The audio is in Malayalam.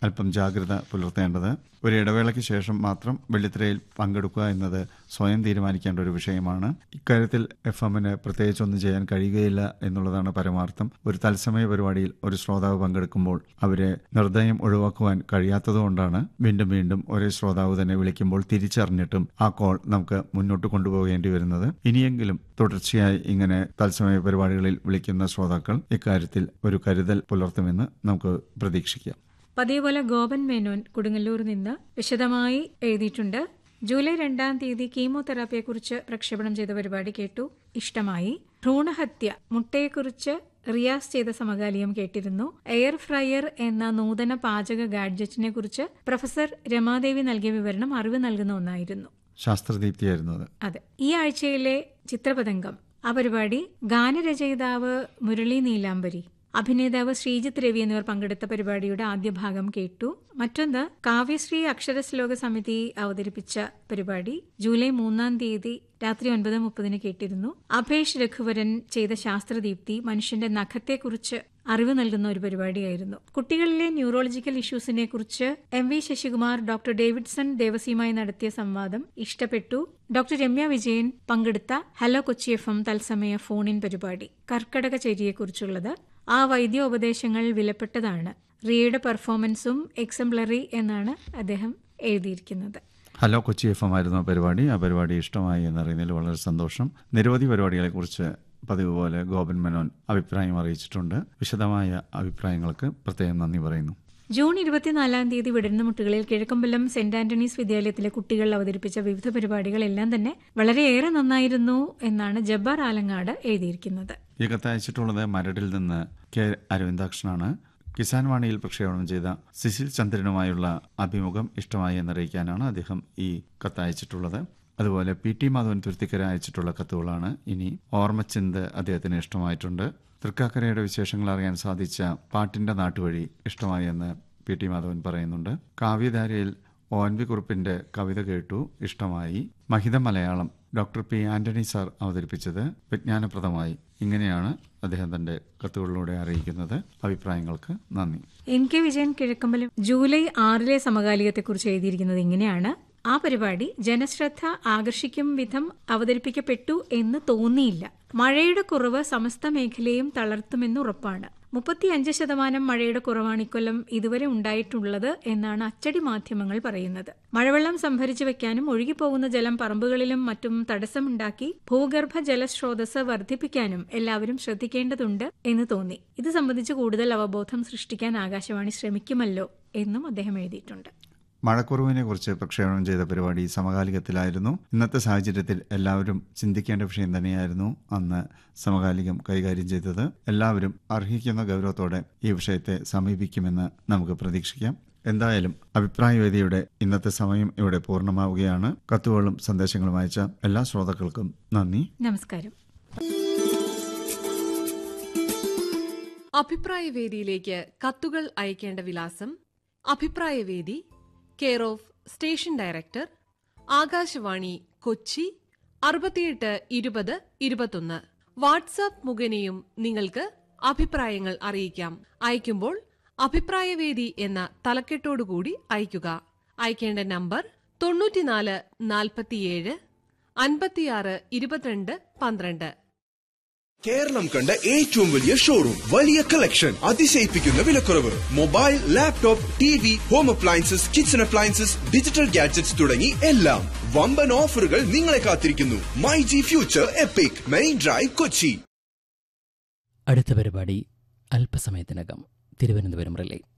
അല്പം ജാഗ്രത പുലർത്തേണ്ടത് ഒരു ഇടവേളയ്ക്ക് ശേഷം മാത്രം വെള്ളിത്തിരയിൽ പങ്കെടുക്കുക എന്നത് സ്വയം തീരുമാനിക്കേണ്ട ഒരു വിഷയമാണ് ഇക്കാര്യത്തിൽ എഫ് എമ്മിന് പ്രത്യേകിച്ചൊന്നും ചെയ്യാൻ കഴിയുകയില്ല എന്നുള്ളതാണ് പരമാർത്ഥം ഒരു തത്സമയ പരിപാടിയിൽ ഒരു ശ്രോതാവ് പങ്കെടുക്കുമ്പോൾ അവരെ നിർദ്ദയം ഒഴിവാക്കുവാൻ കഴിയാത്തതുകൊണ്ടാണ് വീണ്ടും വീണ്ടും ഒരേ ശ്രോതാവ് തന്നെ വിളിക്കുമ്പോൾ തിരിച്ചറിഞ്ഞിട്ടും ആ കോൾ നമുക്ക് മുന്നോട്ട് കൊണ്ടുപോകേണ്ടി വരുന്നത് ഇനിയെങ്കിലും തുടർച്ചയായി ഇങ്ങനെ തത്സമയ പരിപാടികളിൽ വിളിക്കുന്ന ശ്രോതാക്കൾ ഇക്കാര്യത്തിൽ ഒരു കരുതൽ പുലർത്തുമെന്ന് നമുക്ക് പ്രതീക്ഷിക്കാം പതിവ് പോലെ ഗോപൻ മേനോൻ കൊടുങ്ങല്ലൂർ നിന്ന് വിശദമായി എഴുതിയിട്ടുണ്ട് ജൂലൈ രണ്ടാം തീയതി കീമോതെറാപ്പിയെക്കുറിച്ച് പ്രക്ഷേപണം ചെയ്ത പരിപാടി കേട്ടു ഇഷ്ടമായി ഭ്രൂണഹത്യ മുട്ടയെക്കുറിച്ച് റിയാസ് ചെയ്ത സമകാലികം കേട്ടിരുന്നു എയർ ഫ്രയർ എന്ന നൂതന പാചക ഗാഡ്ജറ്റിനെ കുറിച്ച് പ്രൊഫസർ രമാദേവി നൽകിയ വിവരണം അറിവ് നൽകുന്ന ഒന്നായിരുന്നു ശാസ്ത്രദീപ്തിയായിരുന്നു അത് അതെ ഈ ആഴ്ചയിലെ ചിത്രപതംഗം ആ പരിപാടി ഗാനരചയിതാവ് മുരളി നീലാംബരി അഭിനേതാവ് ശ്രീജിത്ത് രവി എന്നിവർ പങ്കെടുത്ത പരിപാടിയുടെ ആദ്യ ഭാഗം കേട്ടു മറ്റൊന്ന് കാവ്യശ്രീ അക്ഷരശ്ലോക സമിതി അവതരിപ്പിച്ച പരിപാടി ജൂലൈ മൂന്നാം തീയതി രാത്രി ഒൻപത് മുപ്പതിന് കേട്ടിരുന്നു അഭേഷ് രഘുവരൻ ചെയ്ത ശാസ്ത്രദീപ്തി മനുഷ്യന്റെ നഖത്തെക്കുറിച്ച് അറിവ് നൽകുന്ന ഒരു പരിപാടിയായിരുന്നു കുട്ടികളിലെ ന്യൂറോളജിക്കൽ ഇഷ്യൂസിനെ കുറിച്ച് M V Sasikumar doctor Davidson ദേവസിയുമായി നടത്തിയ സംവാദം ഇഷ്ടപ്പെട്ടു ഡോക്ടർ രമ്യ വിജയൻ പങ്കെടുത്ത ഹലോ കൊച്ചി എഫ് എം തത്സമയ ഫോണിൻ പരിപാടി കർക്കടക ചേരിയെക്കുറിച്ചുള്ളത് ആ വൈദ്യോപദേശങ്ങൾ വിലപ്പെട്ടതാണ് റിയയുടെ പെർഫോമൻസും എക്സംപ്ലറി എന്നാണ് അദ്ദേഹം എഴുതിയിരിക്കുന്നത് ഹലോ കൊച്ചി എഫ് എം ആയിരുന്നു ആ പരിപാടി ആ പരിപാടി ഇഷ്ടമായി എന്നറിയുന്നതിൽ വളരെ സന്തോഷം നിരവധി പരിപാടികളെക്കുറിച്ച് പതിവ് പോലെ ഗോപൻ മേനോൻ അഭിപ്രായം അറിയിച്ചിട്ടുണ്ട് വിശദമായ അഭിപ്രായങ്ങൾക്ക് പ്രത്യേകം നന്ദി പറയുന്നു ജൂൺ ഇരുപത്തിനാലാം തീയതി വിടരുന്ന മുട്ടുകളിൽ കിഴക്കമ്പലം സെന്റ് ആന്റണീസ് വിദ്യാലയത്തിലെ കുട്ടികൾ അവതരിപ്പിച്ച വിവിധ പരിപാടികളെല്ലാം തന്നെ വളരെയേറെ നന്നായിരുന്നു എന്നാണ് ജബ്ബാർ ആലങ്ങാട് എഴുതിയിരിക്കുന്നത് ഈ കത്തയച്ചിട്ടുള്ളത് മരടിൽ നിന്ന് കെ അരവിന്ദാക്ഷനാണ് കിസാൻ വാണിയിൽ പ്രക്ഷേപണം ചെയ്ത സിസിൽ ചന്ദ്രനുമായുള്ള അഭിമുഖം ഇഷ്ടമായി എന്നറിയിക്കാനാണ് അദ്ദേഹം ഈ കത്തയച്ചിട്ടുള്ളത് അതുപോലെ പി ടി മാധവൻ തുരുത്തിക്കര അയച്ചിട്ടുള്ള കത്തുകളാണ് ഇനി ഓർമ്മച്ചിന്ത് അദ്ദേഹത്തിന് ഇഷ്ടമായിട്ടുണ്ട് തൃക്കാക്കരയുടെ വിശേഷങ്ങൾ അറിയാൻ സാധിച്ച പാട്ടിന്റെ നാട്ടുവഴി ഇഷ്ടമായി എന്ന് പി ടി മാധവൻ പറയുന്നുണ്ട് കാവ്യധാരയിൽ ഒ എൻ വി കുറുപ്പിന്റെ കവിത കേട്ടു ഇഷ്ടമായി Mahitha Malayalam doctor P Antony sir അവതരിപ്പിച്ചത് വിജ്ഞാനപ്രദമായി ഇങ്ങനെയാണ് അദ്ദേഹം തന്റെ കത്തുകളിലൂടെ അറിയിക്കുന്നത് അഭിപ്രായങ്ങൾക്ക് നന്ദി N K Vijayan Kizhakkambalam July ആറിലെ സമകാലികത്തെക്കുറിച്ച് എഴുതിയിരിക്കുന്നത് ഇങ്ങനെയാണ് ആ പരിപാടി ജനശ്രദ്ധ ആകർഷിക്കും വിധം അവതരിപ്പിക്കപ്പെട്ടു എന്ന് തോന്നിയില്ല മഴയുടെ കുറവ് സമസ്ത മേഖലയും തളർത്തുമെന്ന് ഉറപ്പാണ് മുപ്പത്തിയഞ്ച് ശതമാനം മഴയുടെ കുറവാണ് ഇക്കൊല്ലം ഇതുവരെ ഉണ്ടായിട്ടുള്ളത് എന്നാണ് അച്ചടി മാധ്യമങ്ങൾ പറയുന്നത് മഴവെള്ളം സംഭരിച്ചു വെക്കാനും ഒഴുകിപ്പോകുന്ന ജലം പറമ്പുകളിലും മറ്റും തടസ്സമുണ്ടാക്കി ഭൂഗർഭ ജലസ്രോതസ് വർദ്ധിപ്പിക്കാനും എല്ലാവരും ശ്രദ്ധിക്കേണ്ടതുണ്ട് എന്ന് തോന്നി ഇത് സംബന്ധിച്ച് കൂടുതൽ അവബോധം സൃഷ്ടിക്കാൻ ആകാശവാണി ശ്രമിക്കുമല്ലോ എന്നും അദ്ദേഹം എഴുതിയിട്ടുണ്ട് മഴക്കുറവിനെ കുറിച്ച് പ്രക്ഷേപണം ചെയ്ത പരിപാടി സമകാലികത്തിലായിരുന്നു ഇന്നത്തെ സാഹചര്യത്തിൽ എല്ലാവരും ചിന്തിക്കേണ്ട വിഷയം തന്നെയായിരുന്നു അന്ന് സമകാലികം കൈകാര്യം ചെയ്തത് എല്ലാവരും അർഹിക്കുന്ന ഗൗരവത്തോടെ ഈ വിഷയത്തെ സമീപിക്കുമെന്ന് നമുക്ക് പ്രതീക്ഷിക്കാം എന്തായാലും അഭിപ്രായവേദിയുടെ ഇന്നത്തെ സമയം ഇവിടെ പൂർണ്ണമാവുകയാണ് കത്തുകളും സന്ദേശങ്ങളും അയച്ച എല്ലാ ശ്രോതാക്കൾക്കും നന്ദി നമസ്കാരം അഭിപ്രായവേദിയിലേക്ക് കത്തുകൾ അയക്കേണ്ട വിലാസം Abhiprayavedi care of station director Akashvani Kochi അറുപത്തിയെട്ട് ഇരുപത് ഇരുപത്തൊന്ന് വാട്സാപ്പ് മുഖേനയും നിങ്ങൾക്ക് അഭിപ്രായങ്ങൾ അറിയിക്കാം അയക്കുമ്പോൾ അഭിപ്രായവേദി എന്ന തലക്കെട്ടോടുകൂടി അയക്കുക അയക്കേണ്ട നമ്പർ തൊണ്ണൂറ്റിനാല് നാൽപ്പത്തിയേഴ് അൻപത്തിയാറ് ഇരുപത്തിരണ്ട് പന്ത്രണ്ട് കേരളം കണ്ട ഏറ്റവും വലിയ ഷോറൂം വലിയ കളക്ഷൻ അതിശയിപ്പിക്കുന്ന വിലക്കുറവ് mobile laptop T V home appliances kitchen appliances digital gadgets തുടങ്ങി എല്ലാം വമ്പൻ ഓഫറുകൾ നിങ്ങളെ കാത്തിരിക്കുന്നു My G Future epic main drive Kochi അടുത്ത പരിപാടി അല്പസമയത്തിനകം തിരുവനന്തപുരം റിലേ